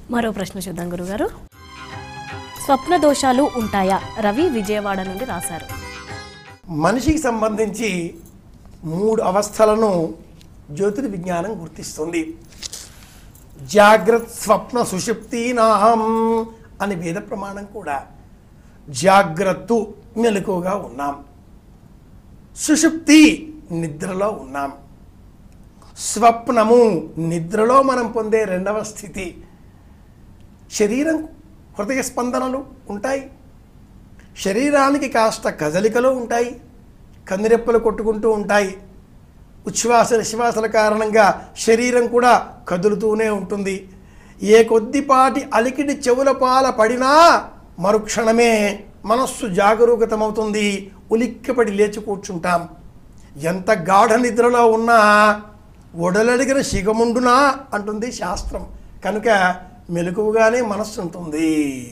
మరో ప్రశ్న చూద్దాం గురుగారు స్వప్న దోషాలు ఉంటాయా రవి విజయవాడ నుండి రాశారు మనిషికి సంబంధించి మూడు అవస్థలను జ్యోతిర్ విజ్ఞానం గుర్తిస్తుంది జాగ్రత్త స్వప్న సుషుప్తీనాం అని వేద ప్రమాణం కూడా జాగ్రత్త మెలకుగా ఉన్నాం సుషుప్తి నిద్రలో ఉన్నాం స్వప్నము నిద్రలో మనం పొందే రెండవ స్థితి శరీరం హృదయ స్పందనలు ఉంటాయి శరీరానికి కాస్త కదలికలు ఉంటాయి కన్నురెప్పలు కొట్టుకుంటూ ఉంటాయి ఉచ్ఛ్వాస నిశ్వాసల కారణంగా శరీరం కూడా కదులుతూనే ఉంటుంది ఏ కొద్దిపాటి అలికిడి చెవుల పాల పడినా మరుక్షణమే మనస్సు జాగరూకతమవుతుంది ఉలిక్కిపడి లేచి కూర్చుంటాం ఎంత గాఢ నిద్రలో ఉన్నా ఒడలడిగిన సిగముండునా అంటుంది శాస్త్రం కనుక మెలకువగానే మనస్సు ఉంటుంది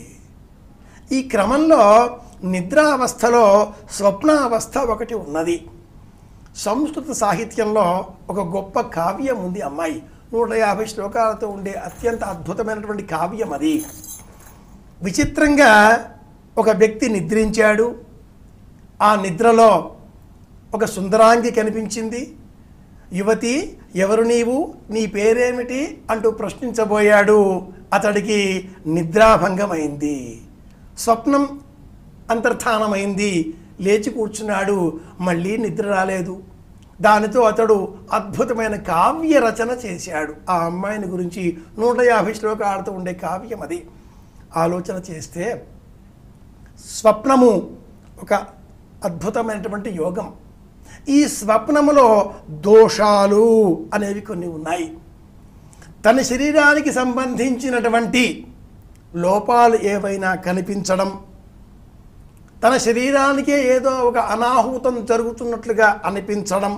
ఈ క్రమంలో నిద్రావస్థలో స్వప్నావస్థ ఒకటి ఉన్నది సంస్కృత సాహిత్యంలో ఒక గొప్ప కావ్యం ఉంది అమ్మాయి నూట యాభై శ్లోకాలతో ఉండే అత్యంత అద్భుతమైనటువంటి కావ్యం అది విచిత్రంగా ఒక వ్యక్తి నిద్రించాడు ఆ నిద్రలో ఒక సుందరాంగి కనిపించింది యువతి ఎవరు నీవు నీ పేరేమిటి అంటూ ప్రశ్నించబోయాడు అతడికి నిద్రాభంగమైంది స్వప్నం అంతర్ధానమైంది లేచి కూర్చున్నాడు మళ్ళీ నిద్ర రాలేదు దానితో అతడు అద్భుతమైన కావ్య రచన చేశాడు ఆ అమ్మాయిని గురించి నూట యాభై శ్లోకాలతో ఉండే కావ్యం అది ఆలోచన చేస్తే స్వప్నము ఒక అద్భుతమైనటువంటి యోగం ఈ స్వప్నములో దోషాలు అనేవి కొన్ని ఉన్నాయి తన శరీరానికి సంబంధించినటువంటి లోపాలు ఏవైనా కనిపించడం తన శరీరానికే ఏదో ఒక అనాహూతం జరుగుతున్నట్లుగా అనిపించడం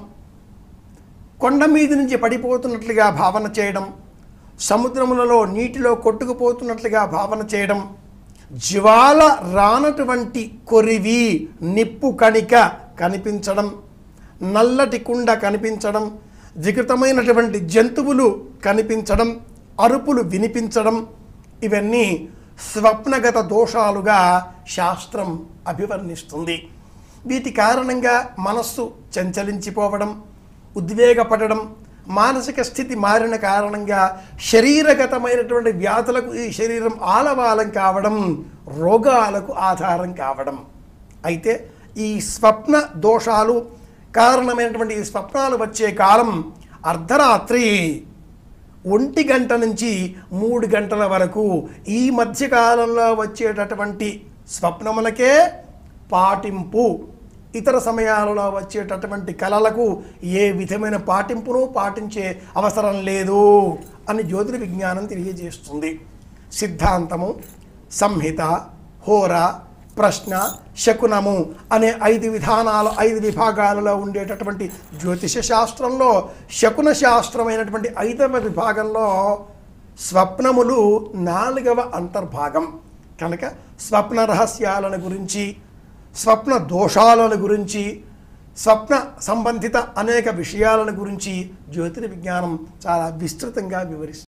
కొండ మీద నుంచి పడిపోతున్నట్లుగా భావన చేయడం సముద్రములలో నీటిలో కొట్టుకుపోతున్నట్లుగా భావన చేయడం జ్వాల రానటువంటి కొరివి నిప్పు కణిక కనిపించడం నల్లటి కుండ కనిపించడం వికృతమైనటువంటి జంతువులు కనిపించడం అరుపులు వినిపించడం ఇవన్నీ స్వప్నగత దోషాలుగా శాస్త్రం అభివర్ణిస్తుంది వీటి కారణంగా మనస్సు చంచలించిపోవడం ఉద్వేగపడడం మానసిక స్థితి మారిన కారణంగా శరీరగతమైనటువంటి వ్యాధులకు ఈ శరీరం ఆలవాలం కావడం రోగాలకు ఆధారం కావడం అయితే ఈ స్వప్న దోషాలు కారణమైనటువంటి ఈ స్వప్నాలు వచ్చే కాలం అర్ధరాత్రి ఒంటి గంట నుంచి మూడు గంటల వరకు ఈ మధ్యకాలంలో వచ్చేటటువంటి స్వప్నములకే పాటింపు ఇతర సమయాలలో వచ్చేటటువంటి కళలకు ఏ విధమైన పాటింపును పాటించే అవసరం లేదు అని జ్యోతిర్ విజ్ఞానం తెలియజేస్తుంది సిద్ధాంతము సంహిత హోర ప్రశ్న శకునము అనే ఐదు విధానాలు ఐదు విభాగాలలో ఉండేటటువంటి జ్యోతిష శాస్త్రంలో శకున శాస్త్రమైనటువంటి ఐదవ విభాగంలో స్వప్నములు నాలుగవ అంతర్భాగం కనుక స్వప్న రహస్యాలను గురించి స్వప్న దోషాలను గురించి స్వప్న సంబంధిత అనేక విషయాలను గురించి జ్యోతిర్ విజ్ఞానం చాలా విస్తృతంగా వివరిస్తుంది